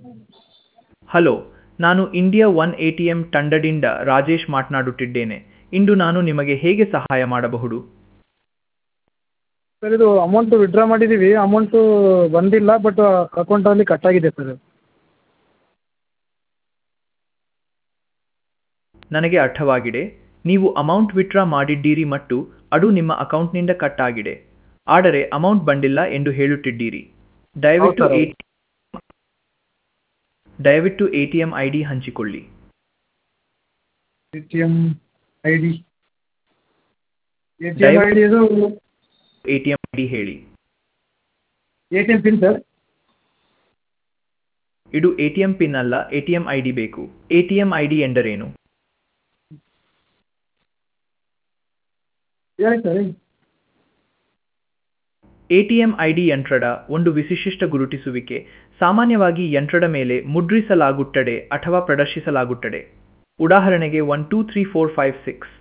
Hello ನಾನು India one A T M ತಂಡದಿಂದ ರಾಜೇಶ್ ಮಾತನಾಡುತ್ತಿದ್ದೇನೆ ಇಂದು ನಾನು ನಿಮಗೆ ಹೇಗೆ ಸಹಾಯ ಮಾಡಬಹುದು ಸರ್ ಇದು ಅಮೌಂಟು ವಿತ್ಡ್ರಾ ಮಾಡಿದ್ದೀವಿ ಅಮೌಂಟು ಬಂದಿಲ್ಲ ಬಟ್ ಅಕೌಂಟಲ್ಲಿ ಕಟ್ಟಾಗಿದೆ ಸರ್ ನನಗೆ ಅರ್ಥವಾಗಿದೆ ನೀವು ಅಮೌಂಟ್ ವಿತ್ಡ್ರಾ ಮಾಡಿದ್ದೀರಿ ಮತ್ತು ಅದು ನಿಮ್ಮ ಅಕೌಂಟ್ನಿಂದ ಕಟ್ ಆಗಿದೆ ಆದರೆ ಅಮೌಂಟ್ ಬಂದಿಲ್ಲ ಎಂದು ಹೇಳುತ್ತಿದ್ದೀರಿ ದಯವಿಟ್ಟು ಹೌದು ಎ ಸರ್. ದಯವಿಟ್ಟು A T M I D ಹಂಚಿಕೊಳ್ಳಿ A T M I D A T M I D ಇದು A T M I D ಹೇಳಿ A T M PIN sir ಇದು ಎ ಟಿ ಎಂ ಪಿನ್ ಅಲ್ಲ A T M I D ಬೇಕು A T M I D ಎಂದರೇನು ಹೇಳಿ sir A T M I D ಯಂತ್ರದ ಒಂದು ವಿಶಿಷ್ಟ ಗುರುತಿಸುವಿಕೆ ಸಾಮಾನ್ಯವಾಗಿ ಯಂತ್ರದ ಮೇಲೆ ಮುದ್ರಿಸಲಾಗುತ್ತದೆ ಅಥವಾ ಪ್ರದರ್ಶಿಸಲಾಗುತ್ತದೆ ಉದಾಹರಣೆಗೆ one two three four five six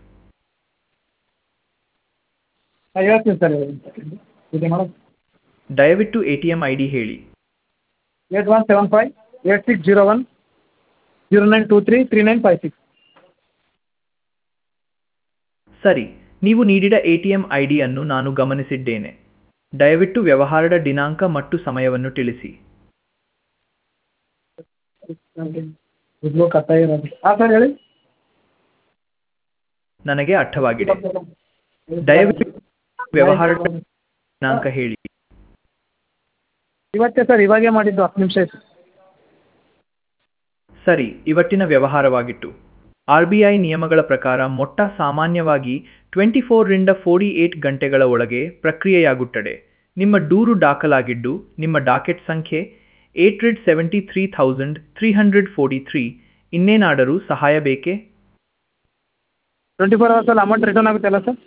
ಹಾಂ ಹೇಳ್ತೀನಿ ಸರ್ ಇದೆ ಮೇಡಮ್ ದಯವಿಟ್ಟು A T M I D ಹೇಳಿ eight one seven five eight six zero one zero nine two three three nine five six ಸರಿ ನೀವು ನೀಡಿದ ಎ ಟಿ ಎಂ ಐ ಡಿಯನ್ನು ನಾನು ಗಮನಿಸಿದ್ದೇನೆ ದಯವಿಟ್ಟು ವ್ಯವಹಾರದ ದಿನಾಂಕ ಮತ್ತು ಸಮಯವನ್ನು ತಿಳಿಸಿ ದುಡ್ಡು ಕಟ್ಟಾಗಿರೋದು ಹಾಂ ಸರ್ ಹೇಳಿ ನನಗೆ ಅರ್ಥವಾಗಿದೆ ದಯವಿಟ್ಟು ವ್ಯವಹಾರದ ದಿನಾಂಕ ಹೇಳಿ ಇವತ್ತೇ ಸರ್ ಇವಾಗೇ ಮಾಡಿದ್ದು ಹತ್ತು ನಿಮಿಷ ಆಯ್ತು ಸರಿ ಇವತ್ತಿನ ವ್ಯವಹಾರವಾಗಿತ್ತು ಆರ್ ಬಿ ಐ ನಿಯಮಗಳ ಪ್ರಕಾರ ಮೊಟ್ಟ ಸಾಮಾನ್ಯವಾಗಿ ಟ್ವೆಂಟಿ ಫೋರ್ರಿಂದ ಫೋರ್ಟಿ ಏಟ್ ಗಂಟೆಗಳ ಒಳಗೆ ಪ್ರಕ್ರಿಯೆಯಾಗುತ್ತದೆ ನಿಮ್ಮ ದೂರು ದಾಖಲಾಗಿದ್ದು ನಿಮ್ಮ ಡಾಕೆಟ್ ಸಂಖ್ಯೆ eight red seventy three thousand three hundred forty three ಇನ್ನೇನಾದರೂ ಸಹಾಯ ಬೇಕೇ ಟ್ವೆಂಟಿ ಫೋರ್ ಅವರ್ಸಲ್ಲಿ ಅಮೌಂಟ್ ರಿಟರ್ನ್ ಆಗುತ್ತಲ್ಲ ಸರ್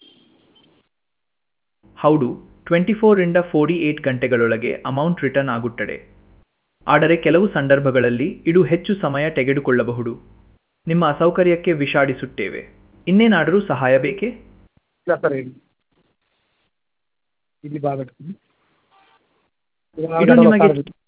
ಹೌದು ಟ್ವೆಂಟಿ ಫೋರಿಂದ ಫೋರ್ಟಿ ಏಟ್ ಗಂಟೆಗಳೊಳಗೆ ಅಮೌಂಟ್ ರಿಟರ್ನ್ ಆಗುತ್ತದೆ ಆದರೆ ಕೆಲವು ಸಂದರ್ಭಗಳಲ್ಲಿ ಇದು ಹೆಚ್ಚು ಸಮಯ ತೆಗೆದುಕೊಳ್ಳಬಹುದು ನಿಮ್ಮ ಅಸೌಕರ್ಯಕ್ಕೆ ವಿಷಾದಿಸುತ್ತೇವೆ ಇನ್ನೇನಾದರೂ ಸಹಾಯ ಬೇಕೇ ಇಲ್ಲ ಸರ್ ಹೇಳಿ ಇಲ್ಲಿ ಬಾಗಟ್ಟು ಇದು ನಿಮಗೆ